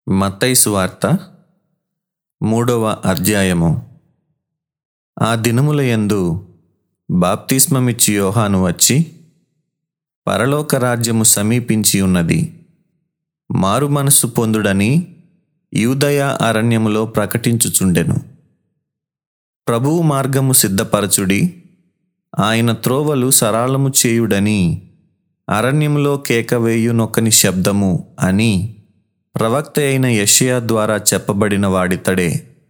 మత్తయి వార్త మూడవ అధ్యాయము ఆ దినముల యందు బాప్తిస్మమిచ్చి యోహాను వచ్చి పరలోక రాజ్యము సమీపించి ఉన్నది మారు మనస్సు పొందుడని యూదయ అరణ్యములో ప్రకటించుచుండెను ప్రభువు మార్గము సిద్ధపరచుడి ఆయన త్రోవలు సరళము చేయుడని అరణ్యములో కేకవేయునొక్కని శబ్దము అని ప్రవక్త అయిన యెషయా ద్వారా చెప్పబడిన వాడితడే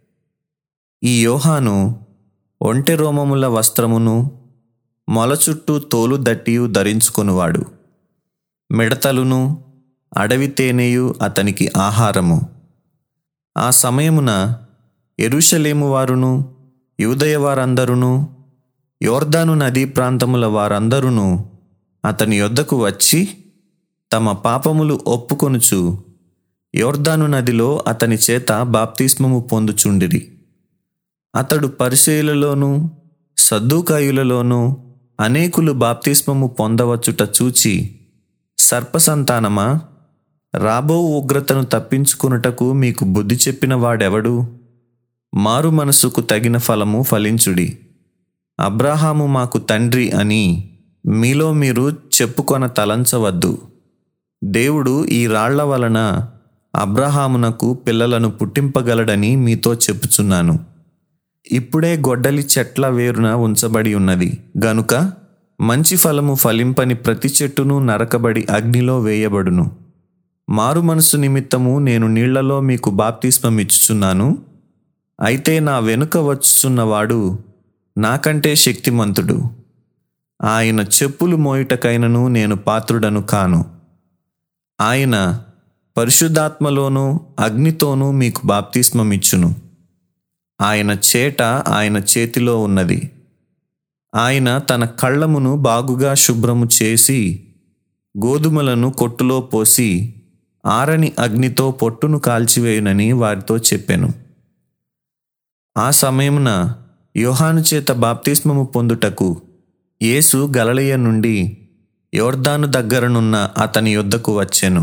ఈ యోహాను ఒంటె రోమముల వస్త్రమును మొల చుట్టూ తోలు దట్టియు ధరించుకొనువాడు మిడతలును అడవి తేనెయు అతనికి ఆహారము ఆ సమయమున ఎరుషలేము వారును యూదయ వారందరును యోర్దాను నదీ ప్రాంతముల వారందరును అతని యొద్దకు వచ్చి తమ పాపములు ఒప్పుకొనుచు యోర్దాను నదిలో అతని చేత బాప్తిస్మము పొందుచుండిరి అతడు పరిశీలలోనూ సద్దుకాయులలోనూ అనేకులు బాప్తిస్మము పొందవచ్చుట చూచి సర్పసంతానమా రాబో ఉగ్రతను తప్పించుకున్నటకు మీకు బుద్ధి చెప్పిన వాడెవడు మారు మనసుకు తగిన ఫలము ఫలించుడి అబ్రాహాము మాకు తండ్రి అని మీలో మీరు చెప్పుకొన తలంచవద్దు దేవుడు ఈ రాళ్ల వలన అబ్రహామునకు పిల్లలను పుట్టింపగలడని మీతో చెప్పుచున్నాను ఇప్పుడే గొడ్డలి చెట్ల వేరున ఉంచబడి ఉన్నది గనుక మంచి ఫలము ఫలింపని ప్రతి చెట్టును నరకబడి అగ్నిలో వేయబడును మారు మనసు నిమిత్తము నేను నీళ్లలో మీకు బాప్తిస్మమిచ్చుచున్నాను అయితే నా వెనుక వచ్చుచున్నవాడు నాకంటే శక్తిమంతుడు ఆయన చెప్పులు మోయుటకైనను నేను పాత్రుడను కాను ఆయన పరిశుద్ధాత్మలోనూ అగ్నితోనూ మీకు బాప్తిస్మమిచ్చును ఆయన చేట ఆయన చేతిలో ఉన్నది ఆయన తన కళ్ళమును బాగుగా శుభ్రము చేసి గోధుమలను కొట్టులో పోసి ఆరని అగ్నితో పొట్టును కాల్చివేయునని వారితో చెప్పాను ఆ సమయమున యోహాను చేత బాప్తిస్మము పొందుటకు యేసు గలలయ నుండి యోర్దాను దగ్గరనున్న అతని యొద్దకు వచ్చెను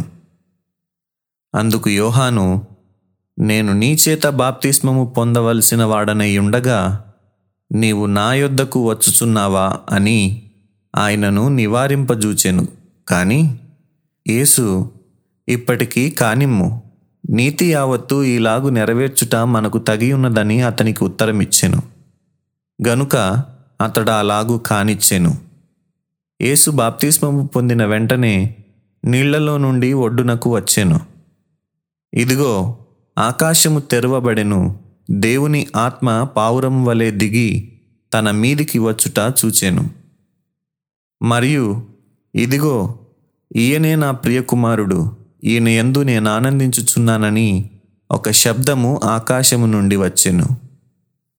అందుకు యోహాను నేను నీ చేత బాప్తిస్మము పొందవలసిన వాడనై ఉండగా నీవు నా యొద్దకు వచ్చుచున్నావా అని ఆయనను నివారింపజూచెను కాని యేసు ఇప్పటికీ కానిమ్ము నీతి యావత్తు ఈలాగు నెరవేర్చుట మనకు తగి ఉన్నదని అతనికి ఉత్తరమిచ్చెను గనుక అతడు అలాగు కానిచ్చెను యేసు బాప్తిస్మము పొందిన వెంటనే నీళ్లలో నుండి ఒడ్డునకు వచ్చెను ఇదిగో ఆకాశము తెరవబడెను దేవుని ఆత్మ పావురం వలె దిగి తన మీదికి వచ్చుట చూచెను మరియు ఇదిగో ఈయనే నా ప్రియకుమారుడు ఈయన యందు నేను ఆనందించుచున్నానని ఒక శబ్దము ఆకాశము నుండి వచ్చెను